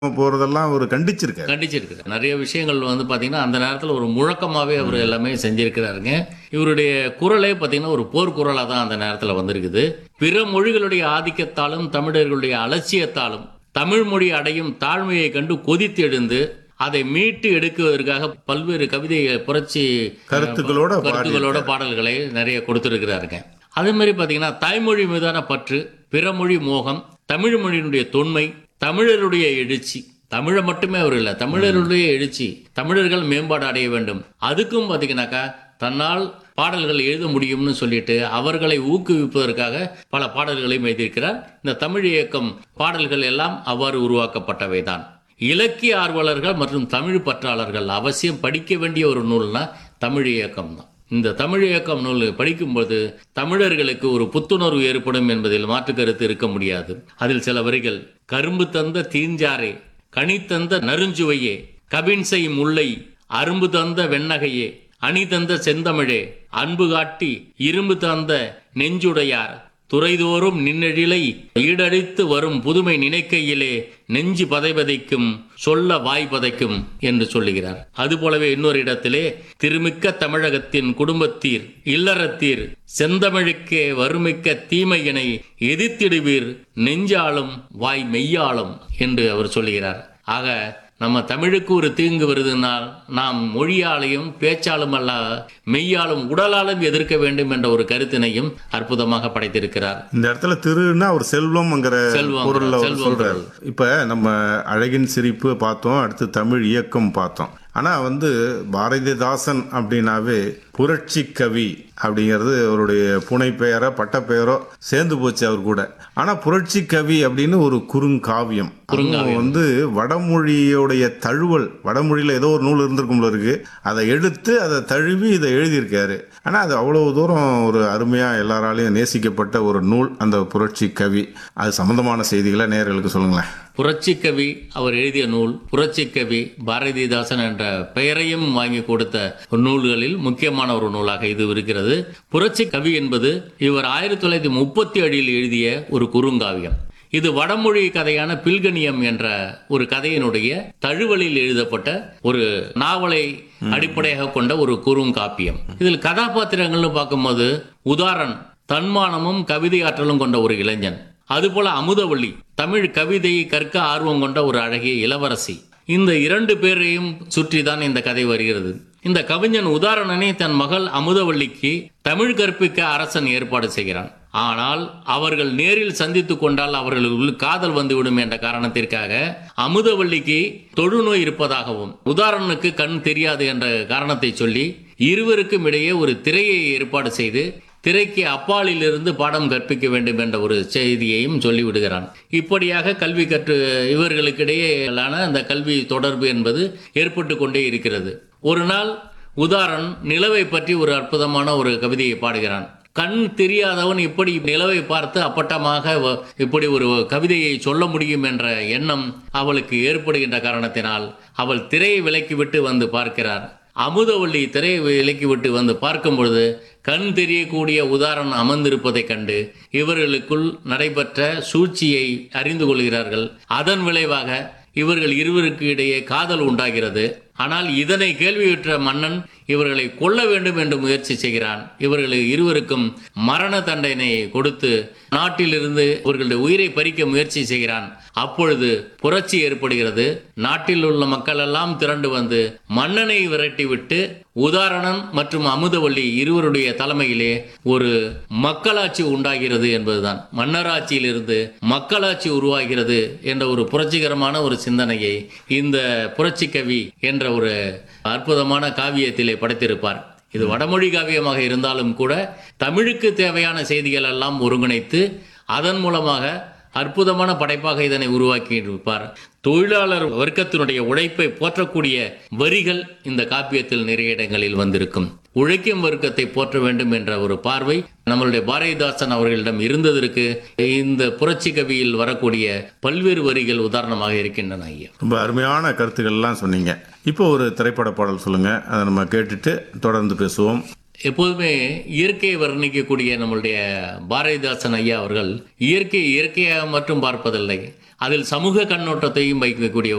போறதெல்லாம் அவர் கண்டிச்சிருக்காரு கண்டிச்சிருக்குது நிறைய விஷயங்கள் வந்து பார்த்தீங்கன்னா அந்த நேரத்தில் ஒரு முழக்கமாகவே அவர் எல்லாமே செஞ்சிருக்கிறாருங்க இவருடைய குரலே பார்த்தீங்கன்னா ஒரு போர்க்குரலாக தான் அந்த நேரத்தில் வந்திருக்குது பிற மொழிகளுடைய ஆதிக்கத்தாலும் தமிழர்களுடைய அலட்சியத்தாலும் தமிழ் மொழி அடையும் தாழ்மையை கண்டு கொதித்து எழுந்து அதை மீட்டு எடுக்குவதற்காக பல்வேறு கவிதை புரட்சி கருத்துக்களோட கருத்துக்களோட பாடல்களை நிறைய கொடுத்துருக்கிறாருங்க அதே மாதிரி பார்த்தீங்கன்னா தாய்மொழி மீதான பற்று பிறமொழி மோகம் தமிழ் மொழியினுடைய தொன்மை தமிழருடைய எழுச்சி தமிழை மட்டுமே அவர் இல்லை தமிழருடைய எழுச்சி தமிழர்கள் மேம்பாடு அடைய வேண்டும் அதுக்கும் பார்த்தீங்கன்னாக்கா தன்னால் பாடல்கள் எழுத முடியும்னு சொல்லிட்டு அவர்களை ஊக்குவிப்பதற்காக பல பாடல்களையும் எழுதியிருக்கிறார் இந்த தமிழ் இயக்கம் பாடல்கள் எல்லாம் அவ்வாறு உருவாக்கப்பட்டவை தான் இலக்கிய ஆர்வலர்கள் மற்றும் தமிழ் பற்றாளர்கள் அவசியம் படிக்க வேண்டிய ஒரு நூல்னா தமிழ் இயக்கம் தான் இந்த தமிழ் இயக்கம் நூல் படிக்கும்போது தமிழர்களுக்கு ஒரு புத்துணர்வு ஏற்படும் என்பதில் மாற்று கருத்து இருக்க முடியாது அதில் சில வரிகள் கரும்பு தந்த தீஞ்சாரே கனி தந்த நறுஞ்சுவையே கவின்சை முல்லை அரும்பு தந்த வெண்ணகையே அணி தந்த செந்தமிழே அன்பு காட்டி இரும்பு தந்த நெஞ்சுடையார் துறைதோறும் நின்னெழிலை ஈடடித்து வரும் புதுமை நினைக்கையிலே நெஞ்சு பதைபதைக்கும் சொல்ல வாய் பதைக்கும் என்று சொல்லுகிறார் அதுபோலவே இன்னொரு இடத்திலே திருமிக்க தமிழகத்தின் குடும்பத்தீர் இல்லறத்தீர் செந்தமிழுக்கே வறுமிக்க தீமையினை எதிர்த்திடுவீர் நெஞ்சாலும் வாய் மெய்யாலும் என்று அவர் சொல்லுகிறார் ஆக நம்ம தமிழுக்கு ஒரு தீங்கு வருதுனால் நாம் மொழியாலையும் பேச்சாலும் அல்ல மெய்யாலும் உடலாலும் எதிர்க்க வேண்டும் என்ற ஒரு கருத்தினையும் அற்புதமாக படைத்திருக்கிறார் இந்த இடத்துல திருன்னா அவர் செல்வம்ங்கிற செல்வம், பொருள்ல அவர் செல்வம் சொல்றாரு இப்ப நம்ம அழகின் சிரிப்பு பார்த்தோம் அடுத்து தமிழ் இயக்கம் பார்த்தோம் ஆனா வந்து பாரதிதாசன் அப்படின்னாவே புரட்சி கவி அப்படிங்கிறது அவருடைய புனை பெயரோ பட்டப்பெயரோ சேர்ந்து போச்சு அவர் கூட ஆனா புரட்சி கவி அப்படின்னு ஒரு குறுங்காவியம் அதுவும் வந்து வடமொழியோடைய தழுவல் வடமொழியில ஏதோ ஒரு நூல் இருந்திருக்கும் போல இருக்கு அதை எடுத்து அதை தழுவி இதை எழுதியிருக்காரு ஆனா அது அவ்வளவு தூரம் ஒரு அருமையா எல்லாராலையும் நேசிக்கப்பட்ட ஒரு நூல் அந்த புரட்சி கவி அது சம்பந்தமான செய்திகளை நேயர்களுக்கு சொல்லுங்களேன் புரட்சி கவி அவர் எழுதிய நூல் புரட்சி கவி பாரதிதாசன் என்ற பெயரையும் வாங்கி கொடுத்த நூல்களில் முக்கியமான ஒரு நூலாக இது இருக்கிறது புரட்சி கவி என்பது இவர் ஆயிரத்தி தொள்ளாயிரத்தி முப்பத்தி ஏழில் எழுதிய ஒரு குறுங்காவியம் இது வடமொழி கதையான பில்கணியம் என்ற ஒரு கதையினுடைய தழுவலில் எழுதப்பட்ட ஒரு நாவலை அடிப்படையாக கொண்ட ஒரு குறுங்காப்பியம் இதில் கதாபாத்திரங்கள்னு பார்க்கும்போது உதாரண் தன்மானமும் கவிதை ஆற்றலும் கொண்ட ஒரு இளைஞன் அதுபோல அமுதவள்ளி தமிழ் கவிதையை கற்க ஆர்வம் கொண்ட ஒரு அழகிய இளவரசி இந்த இரண்டு பேரையும் சுற்றிதான் இந்த கதை வருகிறது இந்த கவிஞன் உதாரணனை தன் மகள் அமுதவள்ளிக்கு தமிழ் கற்பிக்க அரசன் ஏற்பாடு செய்கிறான் ஆனால் அவர்கள் நேரில் சந்தித்து கொண்டால் அவர்களுக்குள் காதல் வந்துவிடும் என்ற காரணத்திற்காக அமுதவள்ளிக்கு தொழுநோய் இருப்பதாகவும் உதாரணனுக்கு கண் தெரியாது என்ற காரணத்தை சொல்லி இருவருக்கும் இடையே ஒரு திரையை ஏற்பாடு செய்து திரைக்கு அப்பாலிலிருந்து பாடம் கற்பிக்க வேண்டும் என்ற ஒரு செய்தியையும் சொல்லிவிடுகிறான் இப்படியாக கல்வி கற்று இவர்களுக்கிடையேயான அந்த கல்வி தொடர்பு என்பது ஏற்பட்டு கொண்டே இருக்கிறது ஒரு நாள் உதாரண் நிலவை பற்றி ஒரு அற்புதமான ஒரு கவிதையை பாடுகிறான் கண் தெரியாதவன் இப்படி நிலவை பார்த்து அப்பட்டமாக வ- இப்படி ஒரு கவிதையை சொல்ல முடியும் என்ற எண்ணம் அவளுக்கு ஏற்படுகின்ற காரணத்தினால் அவள் திரையை விலக்கிவிட்டு வந்து பார்க்கிறார் அமுதவள்ளி திரையை விலக்கிவிட்டு வந்து பார்க்கும் பொழுது கண் தெரியக்கூடிய உதாரணம் அமர்ந்திருப்பதைக் கண்டு இவர்களுக்குள் நடைபெற்ற சூழ்ச்சியை அறிந்து கொள்கிறார்கள் அதன் விளைவாக இவர்கள் இருவருக்கு இடையே காதல் உண்டாகிறது ஆனால் இதனை கேள்வியுற்ற மன்னன் இவர்களை கொல்ல வேண்டும் என்று முயற்சி செய்கிறான் இவர்கள் இருவருக்கும் மரண தண்டனை கொடுத்து நாட்டிலிருந்து இவர்களுடைய உயிரை பறிக்க முயற்சி செய்கிறான் அப்பொழுது புரட்சி ஏற்படுகிறது நாட்டில் உள்ள மக்கள் எல்லாம் திரண்டு வந்து மன்னனை விரட்டிவிட்டு உதாரணன் மற்றும் அமுதவள்ளி இருவருடைய தலைமையிலே ஒரு மக்களாட்சி உண்டாகிறது என்பதுதான் மன்னராட்சியிலிருந்து மக்களாட்சி உருவாகிறது என்ற ஒரு புரட்சிகரமான ஒரு சிந்தனையை இந்த புரட்சி கவி என்ற ஒரு அற்புதமான காவியத்திலே படைத்திருப்பார் இது வடமொழி காவியமாக இருந்தாலும் கூட தமிழுக்கு தேவையான செய்திகள் எல்லாம் ஒருங்கிணைத்து அதன் மூலமாக அற்புதமான படைப்பாக இதனை உருவாக்கி இருப்பார் தொழிலாளர் வர்க்கத்தினுடைய உழைப்பை போற்றக்கூடிய வரிகள் இந்த காப்பியத்தில் நிறைய இடங்களில் வந்திருக்கும் உழைக்கும் வர்க்கத்தை போற்ற வேண்டும் என்ற ஒரு பார்வை நம்மளுடைய பாரதிதாசன் அவர்களிடம் இருந்ததற்கு இந்த புரட்சி கவியில் வரக்கூடிய பல்வேறு வரிகள் உதாரணமாக இருக்கின்றன ஐயா ரொம்ப அருமையான கருத்துக்கள்லாம் சொன்னீங்க இப்போ ஒரு திரைப்பட பாடல் சொல்லுங்க அதை நம்ம கேட்டுட்டு தொடர்ந்து பேசுவோம் எப்போதுமே இயற்கையை வர்ணிக்கக்கூடிய நம்மளுடைய பாரதிதாசன் ஐயா அவர்கள் இயற்கை இயற்கையாக மட்டும் பார்ப்பதில்லை அதில் சமூக கண்ணோட்டத்தையும் வைக்கக்கூடிய